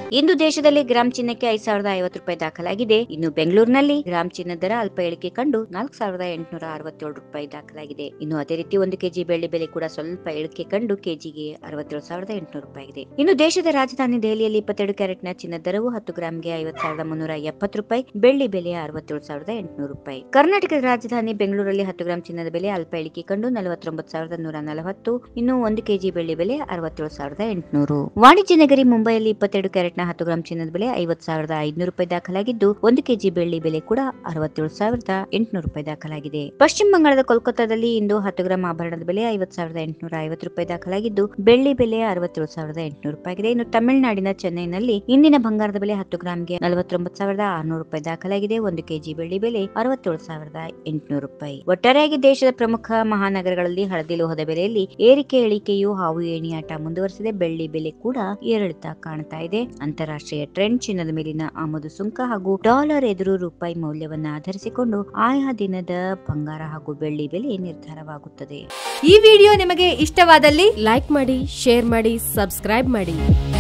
ಇಂದು ದೇಶದಲ್ಲಿ ಗ್ರಾಮ್ ಚಿನ್ನಕ್ಕೆ ಐದ್ ಸಾವಿರದ ಐವತ್ತು ರೂಪಾಯಿ ದಾಖಲಾಗಿದೆ ಇನ್ನು ಬೆಂಗಳೂರಿನಲ್ಲಿ ಗ್ರಾಮ್ ಚಿನ್ನ ದರ ಅಲ್ಪ ಇಳಿಕೆ ಕಂಡು ನಾಲ್ಕು ಸಾವಿರದ ಎಂಟುನೂರ ಅರವತ್ತೇಳು ರೂಪಾಯಿ ದಾಖಲಾಗಿದೆ ಇನ್ನು ಅದೇ ರೀತಿ ಒಂದು ಕೆಜಿ ಬೆಳ್ಳಿ ಬೆಲೆ ಕೂಡ ಸ್ವಲ್ಪ ಇಳಿಕೆ ಕಂಡು ಕೆಜಿಗೆ ಅರವತ್ತೇಳು ಸಾವಿರದ ಎಂಟುನೂರು ರೂಪಾಯಿ ಇದೆ ಇನ್ನು ದೇಶದ ರಾಜಧಾನಿ ದೆಹಲಿಯಲ್ಲಿ ಇಪ್ಪತ್ತೆರಡು ಕ್ಯಾರೆಟ್ನ ಚಿನ್ನದ ದರವು ಹತ್ತು ಗ್ರಾಂಗೆ ಐವತ್ತು ಸಾವಿರದ ಮುನ್ನೂರ ಎಪ್ಪತ್ತು ರೂಪಾಯಿ ಬೆಳ್ಳಿ ಬೆಲೆ ಅರವತ್ತೇಳು ಸಾವಿರದ ಎಂಟುನೂರು ರೂಪಾಯಿ ಕರ್ನಾಟಕದ ರಾಜಧಾನಿ ಬೆಂಗಳೂರಲ್ಲಿ ಹತ್ತು ಗ್ರಾಂ ಚಿನ್ನದ ಬೆಲೆ ಅಲ್ಪ ಇಳಿಕೆ ಕಂಡು ನಲವತ್ತೊಂಬತ್ತು ಸಾವಿರದ ನೂರ ನಲವತ್ತು ಇನ್ನು ಒಂದು ಕೆಜಿ ಬೆಳ್ಳಿ ಬೆಲೆ ಅರವತ್ತೇಳು ಸಾವಿರದ ಎಂಟುನೂರು ವಾಣಿಜ್ಯ ನಗರಿ ಮುಂಬೈಯಲ್ಲಿ ಇಪ್ಪತ್ತೆರಡು ಕ್ಯಾರೆಟ್ನ ಹತ್ತು ಗ್ರಾಂ ಚಿನ್ನದ ಬೆಲೆ ಐವತ್ತು ಸಾವಿರದ ಐದುನೂರು ರೂಪಾಯಿ ದಾಖಲಾಗಿದ್ದು ಒಂದು ಕೆಜಿ ಬೆಳ್ಳಿ ಬೆಲೆ ಕೂಡ ಅರವತ್ತೇಳು ಸಾವಿರದ ಎಂಟುನೂರು ರೂಪಾಯಿ ದಾಖಲಾಗಿದೆ ಪಶ್ಚಿಮ ಬಂಗಾಳದ ಕೋಲ್ಕತ್ತಾದಲ್ಲಿ ಇಂದು ಹತ್ತು ಗ್ರಾಂ ಆಭರಣದ ಬೆಲೆ ಐವತ್ತು ಸಾವಿರದ ಎಂಟುನೂರ ಐವತ್ತು ರೂಪಾಯಿ ದಾಖಲಾಗಿದ್ದು ಬೆಳ್ಳಿ ಬೆಲೆ ಅರವತ್ತೇಳು ಸಾವಿರದ ಎಂಟುನೂರು ರೂಪಾಯಿ ಆಗಿದೆ ಇನ್ನು ತಮಿಳುನಾಡಿನ ಚೆನ್ನೈನಲ್ಲಿ ಇಂದಿನ ಬಂಗಾರದ ಬೆಲೆ ಹತ್ತು ಗ್ರಾಂಗೆ ನಲವತ್ತೊಂಬತ್ತು ಸಾವಿರದ ಆರುನೂರು ರೂಪಾಯಿ ದಾಖಲಾಗಿದೆ ಒಂದು ಕೆಜಿ ಬೆಳ್ಳಿ ಬೆಲೆ ಅರವತ್ತೇಳು ಸಾವಿರದ ಎಂಟುನೂರು ರೂಪಾಯಿ ಒಟ್ಟಾರೆಯಾಗಿ ದೇಶದ ಪ್ರಮುಖ ಮಹಾನಗರಗಳಲ್ಲಿ ಹಳದಿ ಲೋಹದ ಬೆಲೆಯಲ್ಲಿ ಏರಿಕೆ ಇಳಿಕೆಯು ಹಾವು ಏಣಿಯಾಟ ಮುಂದುವರೆಸಿದೆ ಬೆಳ್ಳಿ ಬೆಲೆ ಕೂಡ ಏರಿಳಿತ ಕಾಣ್ತಾ ಇದೆ ಅಂತಾರಾಷ್ಟ್ರೀಯ ಟ್ರೆಂಡ್ ಚಿನ್ನದ ಮೇಲಿನ ಆಮದು ಸುಂಕ ಹಾಗೂ ಡಾಲರ್ ಎದುರು ರೂಪಾಯಿ ಮೌಲ್ಯವನ್ನ ಆಧರಿಸಿಕೊಂಡು ಆಯಾ ದಿನದ ಬಂಗಾರ ಹಾಗೂ ಬೆಳ್ಳಿ ಬೆಲೆ ನಿರ್ಧಾರವಾಗುತ್ತದೆ ಈ ವಿಡಿಯೋ ನಿಮಗೆ ಇಷ್ಟವಾದಲ್ಲಿ ಲೈಕ್ ಮಾಡಿ ಶೇರ್ ಮಾಡಿ ಸಬ್ಸ್ಕ್ರೈಬ್ ಮಾಡಿ